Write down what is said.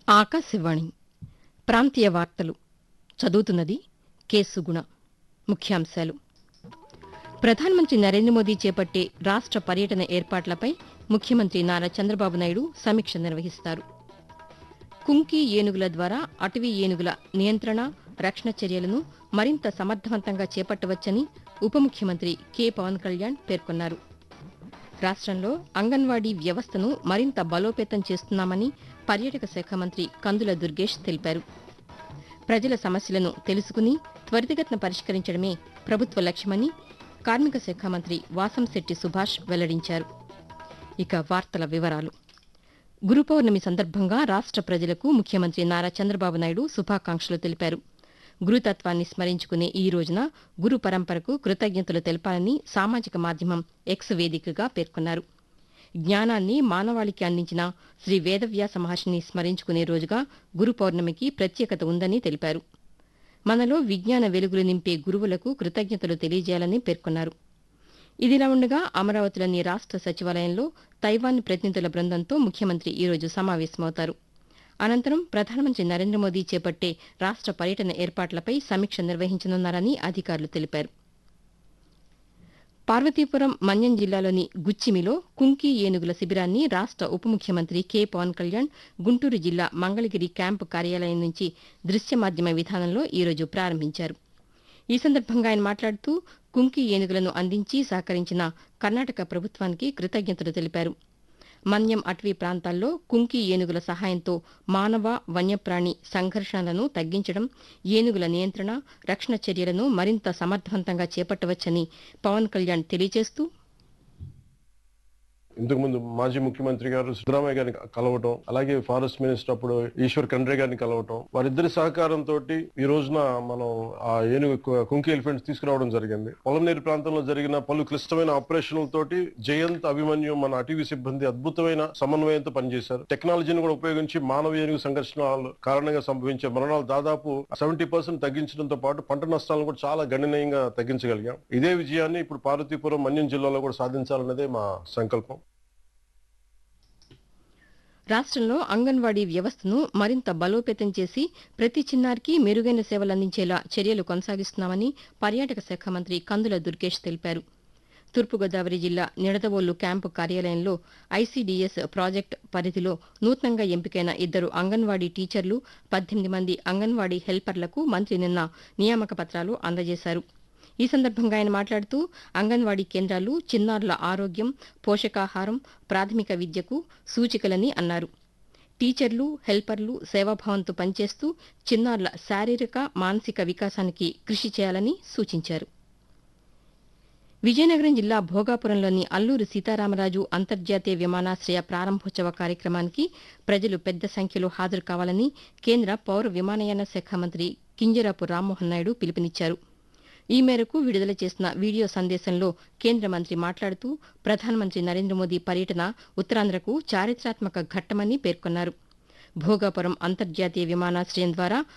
ఆకాశవాణి ప్రాంతీయ వార్తలు చదువుతున్నది కె సుగుణ ముఖ్యాంశాలు ప్రధానమంత్రి నరేంద్ర మోదీ చేపట్టే రాష్ట పర్యటన ఏర్పాట్లపై ముఖ్యమంత్రి నారా చంద్రబాబు నాయుడు సమీక్ష నిర్వహిస్తారు కుంకి ఏనుగుల ద్వారా అటవీ ఏనుగుల నియంత్రణ రక్షణ చర్యలను మరింత సమర్థవంతంగా చేపట్టవచ్చని ఉప ముఖ్యమంత్రి కె పవన్ కళ్యాణ్ పేర్కొన్నారు రాష్ట్రంలో అంగన్వాడీ వ్యవస్థను మరింత బలోపేతం చేస్తున్నామని పర్యాటక శాఖ మంత్రి కందుల దుర్గేష్ తెలిపారు ప్రజల సమస్యలను తెలుసుకుని త్వరితగతిన పరిష్కరించడమే ప్రభుత్వ లక్ష్యమని కార్మిక శాఖ మంత్రి వాసంశెట్టి సుభాష్ వెల్లడించారు ఇక వార్తల వివరాలు గురు పౌర్ణమి సందర్భంగా రాష్ట ప్రజలకు ముఖ్యమంత్రి నారా చంద్రబాబు నాయుడు శుభాకాంక్షలు తెలిపారు గురుతత్వాన్ని స్మరించుకునే ఈ రోజున గురు పరంపరకు కృతజ్ఞతలు తెలపాలని సామాజిక మాధ్యమం ఎక్స్ వేదికగా పేర్కొన్నారు జ్ఞానాన్ని మానవాళికి అందించిన శ్రీ వేదవ్యాస మహర్షిని స్మరించుకునే రోజుగా గురు పౌర్ణమికి ప్రత్యేకత ఉందని తెలిపారు మనలో విజ్ఞాన వెలుగులు నింపే గురువులకు కృతజ్ఞతలు తెలియజేయాలని పేర్కొన్నారు ఇదిలా ఉండగా అమరావతిలోని రాష్ట సచివాలయంలో తైవాన్ ప్రతినిధుల బృందంతో ముఖ్యమంత్రి ఈరోజు సమావేశమవుతారు అనంతరం ప్రధానమంత్రి నరేంద్ర మోదీ చేపట్టే రాష్ట పర్యటన ఏర్పాట్లపై సమీక్ష నిర్వహించనున్నారని అధికారులు తెలిపారు పార్వతీపురం మన్యం జిల్లాలోని గుచ్చిమిలో కుంకి ఏనుగుల శిబిరాన్ని రాష్ట ఉప ముఖ్యమంత్రి కె పవన్ కళ్యాణ్ గుంటూరు జిల్లా మంగళగిరి క్యాంపు కార్యాలయం నుంచి దృశ్య మాధ్యమ విధానంలో ఈరోజు ప్రారంభించారు ఈ సందర్భంగా ఆయన మాట్లాడుతూ కుంకి ఏనుగులను అందించి సహకరించిన కర్ణాటక ప్రభుత్వానికి కృతజ్ఞతలు తెలిపారు మన్యం అటవీ ప్రాంతాల్లో కుంకి ఏనుగుల సహాయంతో మానవ వన్యప్రాణి సంఘర్షణలను తగ్గించడం ఏనుగుల నియంత్రణ రక్షణ చర్యలను మరింత సమర్థవంతంగా చేపట్టవచ్చని పవన్ కళ్యాణ్ తెలియజేస్తూ ఇంతకు ముందు మాజీ ముఖ్యమంత్రి గారు సిద్ధరామయ్య గారిని కలవటం అలాగే ఫారెస్ట్ మినిస్టర్ అప్పుడు ఈశ్వర్ ఖండ్రే గారిని కలవటం వారిద్దరి సహకారంతో ఈ రోజున మనం ఆ ఏనుగు కు- కుంకి ఎలిఫెంట్స్ తీసుకురావడం జరిగింది పొలంనేరు ప్రాంతంలో జరిగిన పలు క్లిష్టమైన ఆపరేషన్లతోటి జయంత్ అభిమన్యు మన అటవీ సిబ్బంది అద్భుతమైన సమన్వయంతో పనిచేశారు టెక్నాలజీని కూడా ఉపయోగించి మానవ ఏనుగు సంఘర్షణ కారణంగా సంభవించే మరణాలు దాదాపు సెవెంటీ పర్సెంట్ తగ్గించడంతో పాటు పంట నష్టాలను కూడా చాలా గణనీయంగా తగ్గించగలిగాం ఇదే విజయాన్ని ఇప్పుడు పార్వతీపురం మన్యం జిల్లాలో కూడా సాధించాలన్నదే మా సంకల్పం రాష్ట్రంలో అంగన్వాడీ వ్యవస్థను మరింత బలోపేతం చేసి ప్రతి చిన్నారికి మెరుగైన సేవలు అందించేలా చర్యలు కొనసాగిస్తున్నామని పర్యాటక శాఖ మంత్రి కందుల దుర్గేష్ తెలిపారు తూర్పుగోదావరి జిల్లా నిడదవోలు క్యాంపు కార్యాలయంలో ఐసీడీఎస్ ప్రాజెక్టు పరిధిలో నూతనంగా ఎంపికైన ఇద్దరు అంగన్వాడీ టీచర్లు పద్దెనిమిది మంది అంగన్వాడీ హెల్పర్లకు మంత్రి నిన్న నియామక పత్రాలు అందజేశారు ఈ సందర్భంగా ఆయన మాట్లాడుతూ అంగన్వాడీ కేంద్రాలు చిన్నారుల ఆరోగ్యం పోషకాహారం ప్రాథమిక విద్యకు సూచికలని అన్నారు టీచర్లు హెల్పర్లు సేవాభావంతో పనిచేస్తూ చిన్నారుల శారీరక మానసిక వికాసానికి కృషి చేయాలని సూచించారు విజయనగరం జిల్లా భోగాపురంలోని అల్లూరి సీతారామరాజు అంతర్జాతీయ విమానాశ్రయ ప్రారంభోత్సవ కార్యక్రమానికి ప్రజలు పెద్ద సంఖ్యలో హాజరు కావాలని కేంద్ర పౌర విమానయాన శాఖ మంత్రి కింజరాపు రామ్మోహన్ నాయుడు పిలుపునిచ్చారు ఈ మేరకు విడుదల చేసిన వీడియో సందేశంలో కేంద్ర మంత్రి మాట్లాడుతూ ప్రధానమంత్రి నరేంద్ర మోదీ పర్యటన ఉత్తరాంధ్రకు చారిత్రాత్మక ఘట్టమని పేర్కొన్నారు భోగాపురం అంతర్జాతీయ విమానాశ్రయం ద్వారా